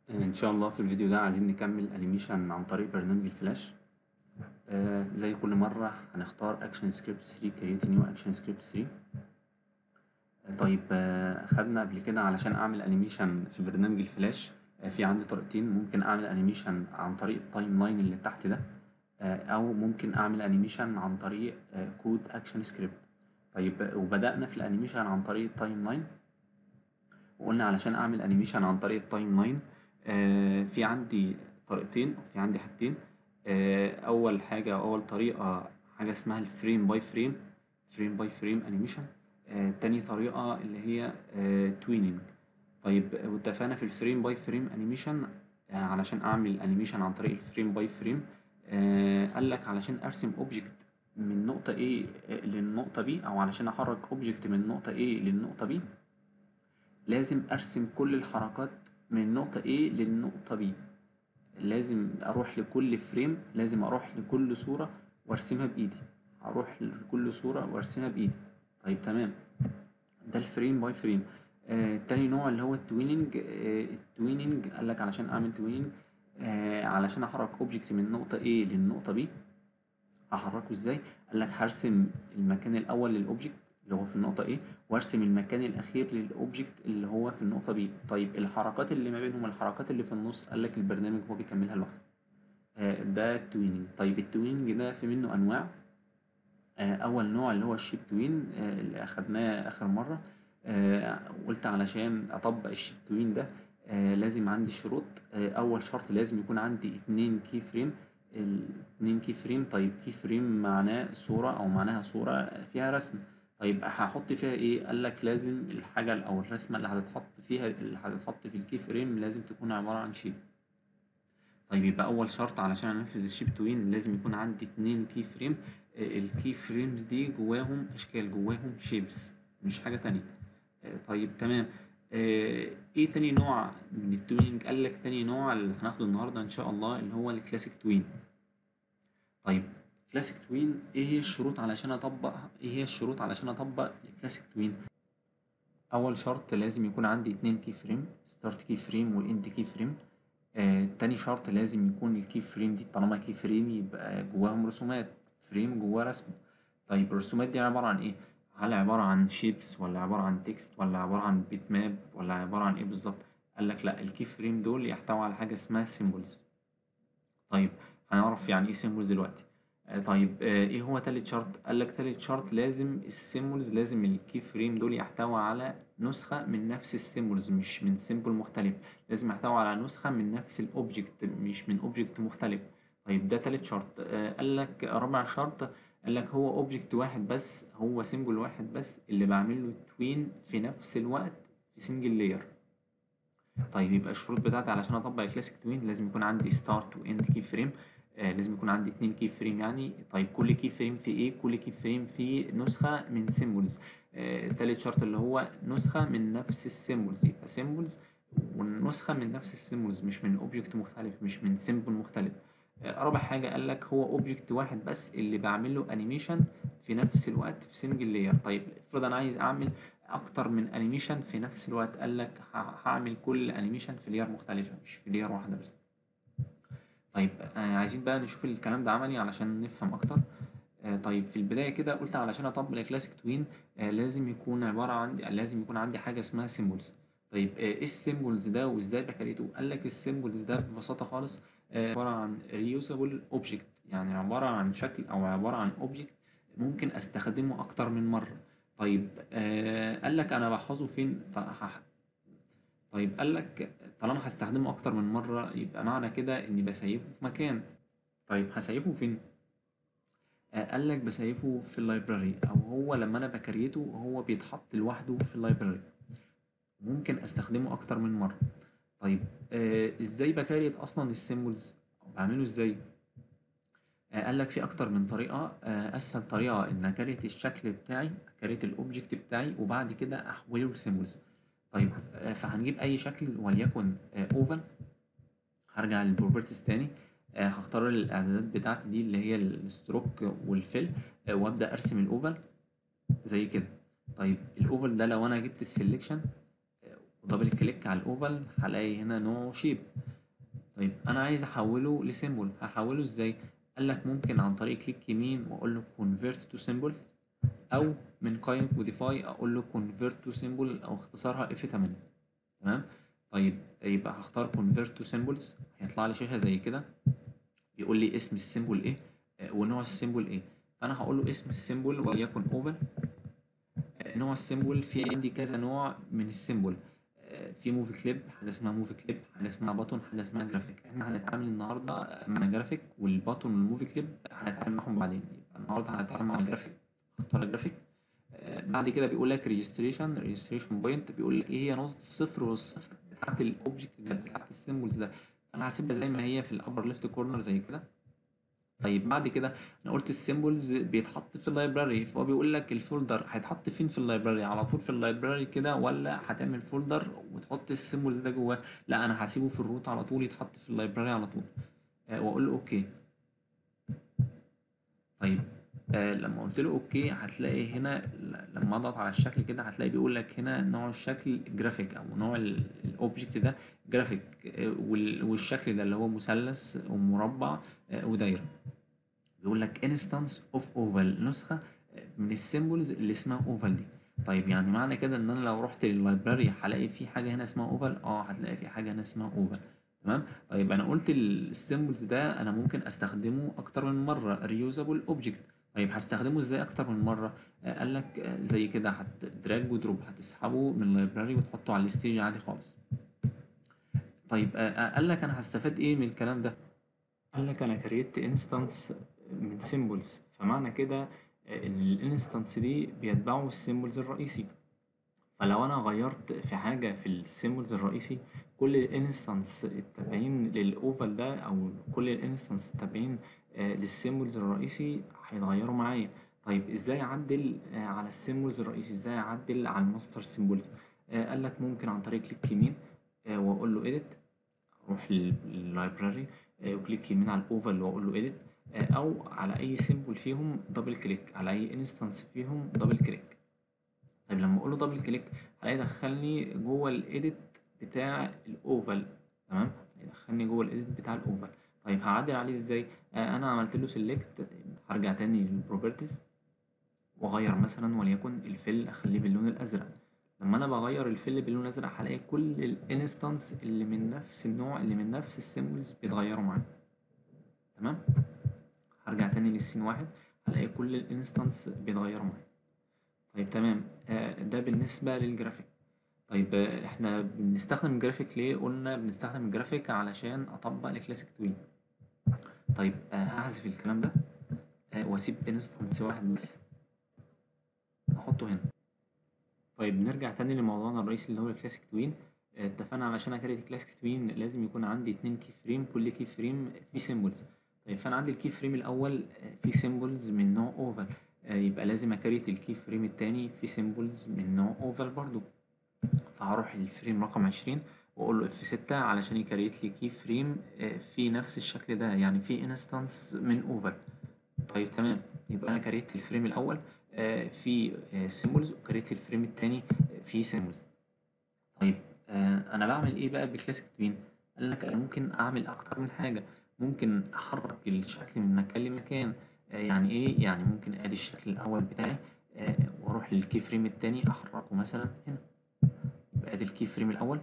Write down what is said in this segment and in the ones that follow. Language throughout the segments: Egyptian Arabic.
ان شاء الله في الفيديو ده عايزين نكمل انيميشن عن طريق برنامج الفلاش آه زي كل مرة هنختار اكشن سكريبت 3 كرييت نيو اكشن سكريبت 3 آه طيب آه خدنا قبل كده علشان اعمل انيميشن في برنامج الفلاش آه في عندي طريقتين ممكن اعمل انيميشن عن طريق التايم لاين اللي تحت ده آه او ممكن اعمل انيميشن عن طريق آه كود اكشن سكريبت طيب وبدأنا في الانيميشن عن طريق التايم لاين وقلنا علشان اعمل انيميشن عن طريق التايم لاين آه في عندي طريقتين أو في عندي حاجتين آه اول حاجه أو اول طريقه حاجه اسمها الفريم باي فريم فريم باي فريم انيميشن آه تاني طريقه اللي هي تويننج طيب واتفقنا في الفريم باي فريم انيميشن علشان اعمل انيميشن عن طريق الفريم باي فريم قال لك علشان ارسم اوبجكت من نقطه A للنقطه B او علشان احرك اوبجكت من نقطه A للنقطه B لازم ارسم كل الحركات من النقطة A للنقطة B لازم اروح لكل فريم لازم اروح لكل صورة وارسمها بايدي هروح لكل صورة وارسمها بايدي طيب تمام ده الفريم باي فريم آه تاني نوع اللي هو التويننج آه التويننج قالك علشان اعمل تويننج آه علشان احرك اوبجكت من نقطة A للنقطة B احركه ازاي قالك هرسم المكان الاول للاوبجكت اللي هو في النقطة A وارسم المكان الأخير للأوبجكت اللي هو في النقطة B طيب الحركات اللي ما بينهم الحركات اللي في النص قالك البرنامج هو بيكملها لوحده آه ده التويننج طيب التويننج ده في منه أنواع آه أول نوع اللي هو الشيب توين آه اللي أخدناه آخر مرة قلت علشان أطبق الشيب توين ده لازم عندي شروط أول شرط لازم يكون عندي اتنين كي فريم الاتنين كي فريم طيب كي فريم معناه صورة أو معناها صورة فيها رسم طيب هحط فيها ايه قال لك لازم الحاجه او الرسمه اللي هتتحط فيها اللي هتتحط في الكي فريم لازم تكون عباره عن شيب طيب يبقى اول شرط علشان انفذ الشيب توين لازم يكون عندي اتنين كي فريم الكي فريمز دي جواهم اشكال جواهم شيبس مش حاجه تانية طيب تمام ايه تاني نوع من التويننج قال لك تاني نوع اللي هناخده النهارده ان شاء الله اللي هو الكلاسيك توين طيب كلاسيك توين ايه هي الشروط علشان اطبقها ايه هي الشروط علشان اطبق الكلاسيك توين اول شرط لازم يكون عندي اتنين كي فريم ستارت كي فريم والاند كي فريم آه تاني شرط لازم يكون الكي فريم دي طالما كي فريم يبقى جواهم رسومات فريم جواه رسم طيب الرسومات دي عبارة عن ايه هل عبارة عن شيبس ولا عبارة عن تكست ولا عبارة عن بيت ماب ولا عبارة عن ايه بالظبط قال لك لا الكي فريم دول يحتوي على حاجة اسمها سيمبلز طيب هنعرف يعني ايه سيمبلز دلوقتي طيب ايه هو تالت شرط قال لك تالت شرط لازم السيمبلز لازم الكي فريم دول يحتوي على نسخة من نفس السيمبلز مش من سيمبل مختلف لازم يحتوي على نسخة من نفس الاوبجكت مش من اوبجكت مختلف طيب ده تالت شرط قال لك رابع شرط قال لك هو اوبجكت واحد بس هو سيمبل واحد بس اللي بعمل له توين في نفس الوقت في سنجل لاير طيب يبقى الشروط بتاعتي علشان اطبق الكلاسيك توين لازم يكون عندي ستارت واند كي فريم آه لازم يكون عندي اتنين كي فريم يعني طيب كل كي فريم في ايه كل كي فريم في نسخة من سيمبلز آه تالت شرط اللي هو نسخة من نفس السيمبلز يبقى سيمبلز والنسخة من نفس السيمبلز مش من اوبجكت مختلف مش من سيمبل مختلف آه رابع حاجة قال لك هو اوبجكت واحد بس اللي بعمل له انيميشن في نفس الوقت في سنجل لاير طيب افرض انا عايز اعمل اكتر من انيميشن في نفس الوقت قال لك هعمل كل انيميشن في لاير مختلفة مش في لاير واحدة بس طيب آه عايزين بقى نشوف الكلام ده عملي علشان نفهم اكتر آه طيب في البدايه كده قلت علشان اطبق الكلاسيك توين آه لازم يكون عباره عن لازم يكون عندي حاجه اسمها سيمبلز طيب ايه السيمبلز ده وازاي بكريته قال لك السيمبلز ده ببساطه خالص عباره عن ريوزابل اوبجكت يعني عباره عن شكل او عباره عن اوبجكت ممكن استخدمه اكتر من مره طيب قال لك انا بحفظه فين طيب قال لك طالما هستخدمه اكتر من مره يبقى معنى كده اني بسيفه في مكان طيب هسيفه فين آه قال لك بسيفه في اللايبراري او هو لما انا بكريته هو بيتحط لوحده في اللايبراري ممكن استخدمه اكتر من مره طيب آه ازاي بكريت اصلا السيمبلز بعمله ازاي آه قال لك في اكتر من طريقه آه اسهل طريقه ان اكريت الشكل بتاعي اكريت الاوبجكت بتاعي وبعد كده احوله لسيمبلز طيب فهنجيب اي شكل وليكن اوفل هرجع للبروبرتيز تاني هختار الاعدادات بتاعتي دي اللي هي الستروك والفيل وابدا ارسم الاوفل زي كده طيب الاوفل ده لو انا جبت السلكشن ودبل كليك على الاوفال هلاقي هنا نوع شيب طيب انا عايز احوله لسيمبل هحوله ازاي قال لك ممكن عن طريق كليك يمين واقول له convert to symbol او من قائمه موديفاي اقول له convert to symbol او اختصارها F8 تمام طيب يبقى هختار convert to symbols هيطلع لي شاشه زي كده بيقول لي اسم السيمبل ايه آه، ونوع السيمبل ايه فانا هقول له اسم السيمبل وليكن اوفال نوع السيمبل في عندي كذا نوع من السيمبل آه، في موفي كليب حاجه اسمها موفي كليب حاجه اسمها باتون حاجه اسمها جرافيك احنا هنتعامل النهارده مع جرافيك والباتون والموفي كليب هنتعامل معاهم بعدين يبقى النهارده هنتعامل مع الجرافيك اختار الجرافيك آه، بعد كده بيقول لك ريجستريشن ريجستريشن بوينت بيقول لك ايه هي نقطه الصفر والصفر بتاعت الاوبجكت ده بتاعت السيمبلز ده انا هسيبها زي ما هي في الابر ليفت كورنر زي كده طيب بعد كده انا قلت السيمبلز بيتحط في اللايبراري فهو بيقول لك الفولدر هيتحط فين في اللايبراري على طول في اللايبراري كده ولا هتعمل فولدر وتحط السيمبلز ده جواه لا انا هسيبه في الروت على طول يتحط في اللايبراري على طول آه واقول له اوكي طيب آه لما قلت له اوكي هتلاقي هنا ل- لما اضغط على الشكل كده هتلاقي بيقول لك هنا نوع الشكل جرافيك او نوع الاوبجكت ده جرافيك آه وال- والشكل ده اللي هو مثلث ومربع آه ودايره بيقول لك انستانس اوف اوفال نسخه من السيمبلز اللي اسمها اوفال دي طيب يعني معنى كده ان انا لو رحت لللايبراري هلاقي في حاجه هنا اسمها اوفال اه هتلاقي في حاجه هنا اسمها اوفال تمام طيب انا قلت السيمبلز ده انا ممكن استخدمه اكتر من مره ريوزابل اوبجكت طيب هستخدمه ازاي اكتر من مره آه قال لك آه زي كده هتدراج ودروب هتسحبه من اللايبراري وتحطه على الستيج عادي خالص طيب آه آه، قال لك انا هستفاد ايه من الكلام ده قال لك انا كريت انستانس من سيمبلز فمعنى كده الانستانس دي بيتبعوا السيمبلز الرئيسي فلو انا غيرت في حاجه في السيمبلز الرئيسي كل الانستانس التابعين للاوفال ده او كل الانستانس التابعين آه، للسيمبلز الرئيسي هيتغيروا معايا طيب ازاي اعدل آه، على السيمبلز الرئيسي ازاي اعدل على الماستر سيمبلز قال لك ممكن عن طريق كليك يمين آه، واقول له edit اروح لللايبراري وكليك يمين على الاوفال واقول له edit آه، او على اي سيمبل فيهم دبل كليك على اي انستانس فيهم دبل كليك طيب لما اقول له دبل كليك هلاقي دخلني جوه الايديت بتاع الاوفال تمام يدخلني جوه الايديت بتاع الاوفال طيب هعدل عليه ازاي آه انا عملت له سيلكت هرجع تاني للبروبرتيز واغير مثلا وليكن الفيل اخليه باللون الازرق لما انا بغير الفيل باللون الازرق هلاقي كل الانستانس اللي من نفس النوع اللي من نفس السيمبلز بيتغيروا معايا تمام هرجع تاني للسين واحد هلاقي كل الانستانس بيتغيروا معايا طيب تمام آه، ده بالنسبة للجرافيك طيب آه، احنا بنستخدم الجرافيك ليه قلنا بنستخدم الجرافيك علشان اطبق الكلاسيك توين طيب آه، هحذف الكلام ده آه، واسيب انستنس واحد بس احطه هنا طيب نرجع تاني لموضوعنا الرئيسي اللي هو الكلاسيك توين آه، اتفقنا علشان اكريت الكلاسيك توين لازم يكون عندي اتنين كي فريم كل كي فريم فيه سيمبلز طيب فانا عندي الكي فريم الاول آه، فيه سيمبلز من نوع اوفال يبقى لازم اكريت الكي فريم التاني فيه سيمبلز من نوع اوفال برضو فهروح للفريم رقم عشرين واقول له اف ستة علشان يكريت لي كي فريم آه، في نفس الشكل ده يعني في انستانس من اوفال طيب تمام يبقى انا كريت الفريم الاول آه، في سيمبلز وكريت الفريم التاني آه، في سيمبلز طيب آه، انا بعمل ايه بقى بالكلاسيك توين قال لك انا ممكن اعمل اكتر من حاجه ممكن احرك الشكل من مكان لمكان آه، يعني ايه يعني ممكن ادي الشكل الاول بتاعي آه، واروح للكي فريم التاني احركه مثلا هنا يبقى ادي الكي فريم الاول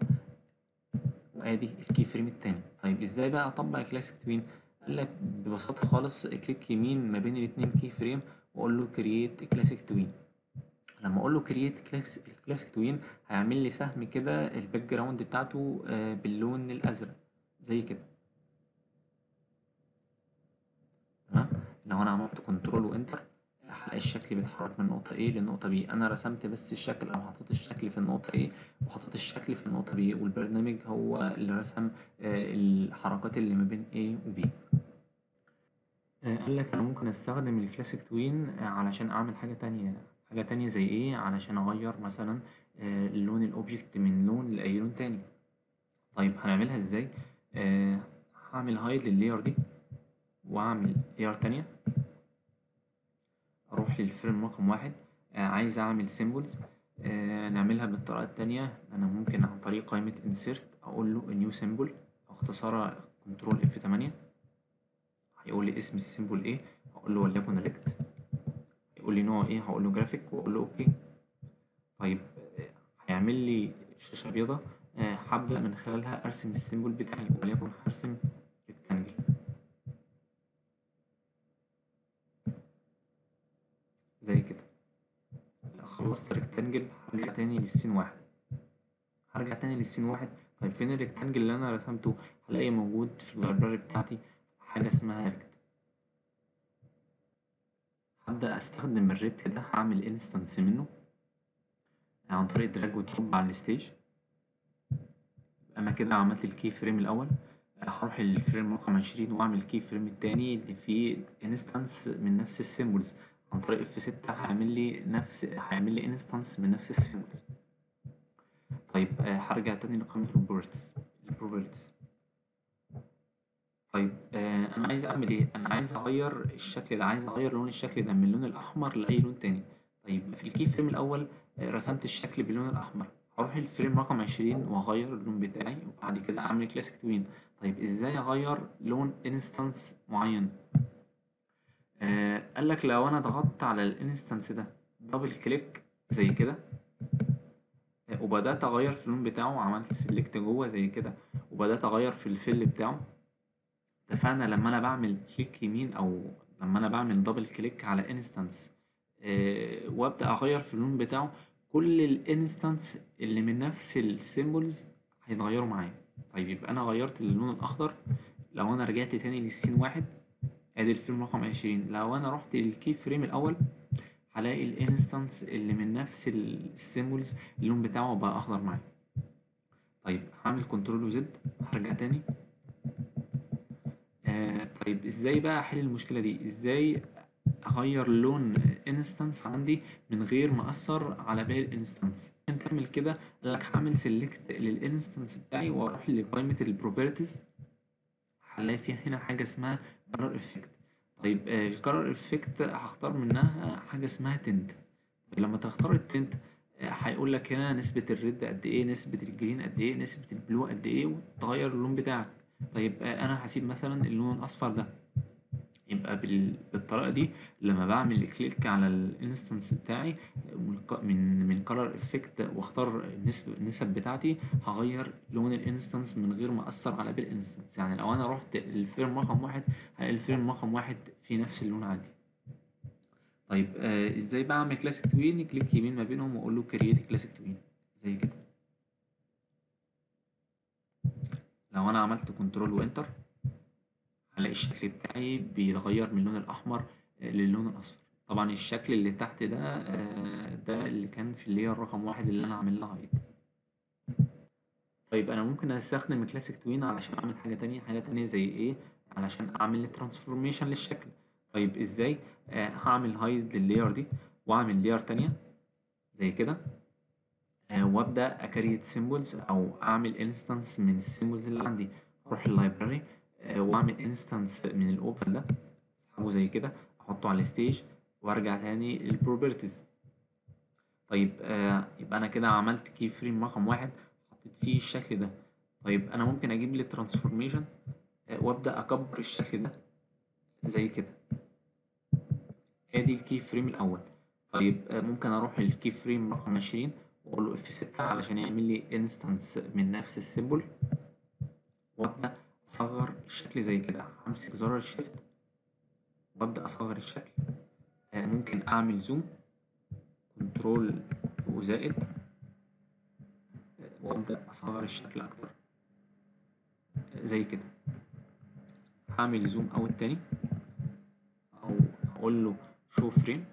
وادي الكي فريم التاني طيب ازاي بقى اطبق الكلاسيك توين قال لك ببساطه خالص كليك يمين ما بين الاتنين كي فريم واقول له كرييت كلاسيك توين لما اقول له كرييت كلاسيك توين هيعمل لي سهم كده الباك جراوند بتاعته آه، باللون الازرق زي كده تمام لو انا عملت كنترول وانتر هلاقي الشكل بيتحرك من نقطة A للنقطة B أنا رسمت بس الشكل أو حطيت الشكل في النقطة A وحطيت الشكل في النقطة B والبرنامج هو اللي رسم آه، الحركات اللي ما بين A و B آه، قال لك أنا ممكن أستخدم الكلاسيك توين آه، علشان أعمل حاجة تانية حاجة تانية زي إيه علشان أغير مثلا آه، لون الأوبجكت من لون لأي لون تاني طيب هنعملها إزاي؟ آه، هعمل هايد لللاير دي وأعمل لاير تانية اروح للفريم رقم واحد آه عايز اعمل سيمبلز آه نعملها بالطريقة التانية أنا ممكن عن طريق قائمة insert أقول له new symbol أو اختصارها كنترول اف تمانية هيقول لي اسم السيمبل ايه هقول له وليكن ريكت يقول لي نوع ايه هقول له جرافيك واقول له اوكي طيب آه، هيعمل لي شاشة بيضة آه، هبدأ من خلالها أرسم السيمبل بتاعي وليكن هرسم ريكتانجل زي كده خلصت ريكتانجل هرجع تاني للسين واحد هرجع تاني للسين واحد طيب فين الريكتانجل اللي أنا رسمته هلاقي موجود في اللايبراري بتاعتي حاجة اسمها ريكت هبدأ أستخدم الريكت ده هعمل انستنس منه عن طريق دراج ودروب على الستيج أنا كده عملت الكي فريم الأول هروح الفريم رقم عشرين وأعمل الكي فريم التاني اللي فيه انستنس من نفس السيمبلز عن طريق اف ستة هيعمل لي نفس هيعمل لي انستنس من نفس السيمبلز طيب آه، هرجع تاني لقائمة البروبرتيز البروبرتيز طيب آه، أنا عايز أعمل إيه؟ أنا عايز أغير الشكل ده عايز أغير لون الشكل ده من اللون الأحمر لأي لون تاني طيب في الكي فريم الأول آه، رسمت الشكل باللون الأحمر هروح الفريم رقم عشرين وأغير اللون بتاعي وبعد كده أعمل كلاسيك توين طيب إزاي أغير لون انستنس معين؟ آه قال لك لو أنا ضغطت على الانستنس ده دبل كليك زي كده آه، وبدأت أغير في اللون بتاعه وعملت سيلكت جوه زي كده وبدأت أغير في الفيل بتاعه اتفقنا لما أنا بعمل كليك يمين أو لما أنا بعمل دبل كليك على انستنس وأبدأ أغير في اللون بتاعه كل الانستنس اللي من نفس السيمبلز هيتغيروا معايا طيب يبقى أنا غيرت اللون الأخضر لو أنا رجعت تاني للسين واحد ادي الفريم رقم عشرين لو انا رحت للكي فريم الاول هلاقي الانستنس اللي من نفس السيمبلز اللون بتاعه بقى اخضر معايا طيب هعمل كنترول وزد هرجع تاني آه طيب ازاي بقى احل المشكله دي ازاي اغير لون انستنس عندي من غير ما اثر على باقي الانستنس عشان تعمل كده لك هعمل سيلكت للانستنس بتاعي واروح لقائمه البروبرتيز هنلاقي فيها هنا حاجة اسمها color effect طيب آه، ال color effect هختار منها حاجة اسمها تنت طيب لما تختار التنت آه، هيقول لك هنا نسبة الريد قد ايه نسبة الجرين قد ايه نسبة البلو قد ايه وتغير اللون بتاعك طيب آه، انا هسيب مثلا اللون الاصفر ده يبقى بال- بالطريقة دي لما بعمل كليك على الانستنس بتاعي من ق- من من color effect واختار النسب النسب بتاعتي هغير لون الانستنس من غير ما اثر على باقي الانستنس يعني لو انا رحت الفيرم رقم واحد هلاقي الفيرم رقم واحد في نفس اللون عندي طيب آه ازاي بعمل كلاسيك توين كليك يمين ما بينهم واقول له كرييت كلاسيك توين زي كده لو انا عملت كنترول وانتر هلاقي الشكل بتاعي بيتغير من اللون الأحمر آه، للون الأصفر طبعا الشكل اللي تحت ده آه، ده اللي كان في اللير رقم واحد اللي أنا عامل لها هايد طيب أنا ممكن أستخدم كلاسيك توين علشان أعمل حاجة تانية حاجة تانية زي إيه علشان أعمل ترانسفورميشن للشكل طيب إزاي آه، هعمل هايد لللاير دي وأعمل لاير تانية زي كده آه، وابدا اكريت سيمبلز او اعمل انستنس من السيمبلز اللي عندي اروح اللايبراري واعمل انستنس من الاوفر ده اسحبه زي كده احطه على الستيج وارجع تاني للبروبرتيز طيب آه يبقى انا كده عملت كي فريم رقم واحد حطيت فيه الشكل ده طيب انا ممكن اجيب لي ترانسفورميشن آه وابدا اكبر الشكل ده زي كده ادي الكي فريم الاول طيب آه، ممكن اروح للكي فريم رقم عشرين واقول له اف ستة علشان يعمل لي انستنس من نفس السيمبل وابدا اصغر الشكل زي كده همسك زرار الشيفت وابدا اصغر الشكل آه، ممكن اعمل زوم كنترول وزائد آه، وابدا اصغر الشكل اكتر آه، زي كده هعمل زوم اوت تاني او اقول له شو فريم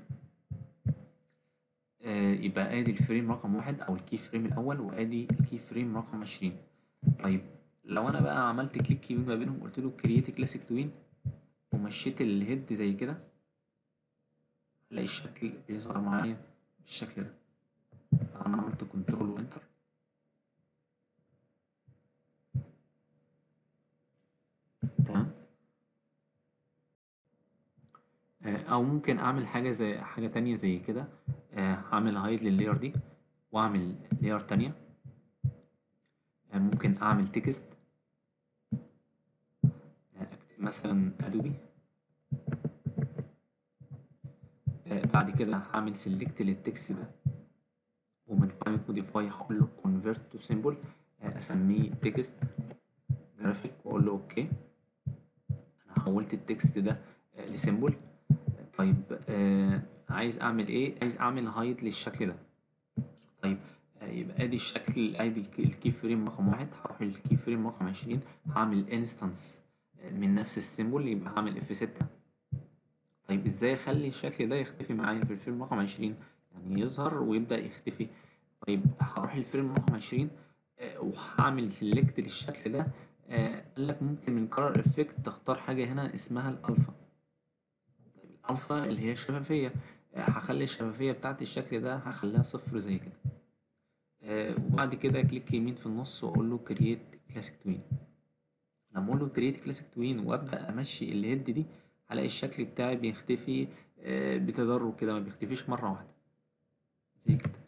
آه، يبقى ادي الفريم رقم واحد او الكي فريم الاول وادي الكي فريم رقم عشرين طيب لو انا بقى عملت كليك يمين ما بينهم قلت له كرييت كلاسيك توين ومشيت الهيد زي كده هلاقي الشكل بيظهر معايا بالشكل ده انا عملت كنترول وانتر تمام آه، او ممكن اعمل حاجه زي حاجه تانية زي كده آه، هعمل هايد لللاير دي واعمل لاير تانية آه، ممكن اعمل تكست اكتب مثلا ادوبي بعد كده هعمل سيلكت للتكست ده ومن قائمة موديفاي هقول له convert to symbol اسميه تكست جرافيك واقول له اوكي انا حولت التكست ده لسيمبل طيب آه عايز اعمل ايه عايز اعمل هايد للشكل ده طيب آه يبقى ادي الشكل ادي الكي فريم رقم واحد هروح للكي فريم رقم عشرين هعمل انستنس من نفس السيمبل يبقى هعمل اف ستة طيب ازاي اخلي الشكل ده يختفي معايا في الفريم رقم عشرين يعني يظهر ويبدأ يختفي طيب هروح الفريم رقم عشرين آه وهعمل سيلكت للشكل ده آه قال لك ممكن من كرر افكت تختار حاجة هنا اسمها الالفا طيب الالفا اللي هي الشفافية آه هخلي الشفافية بتاعت الشكل ده هخليها صفر زي كده آه وبعد كده كليك يمين في النص واقول له كرييت كلاسيك توين لما اقول له كرييت كلاسيك توين وابدا امشي الهيد دي هلاقي الشكل بتاعي بيختفي آه بتدرج كده ما بيختفيش مره واحده زي كده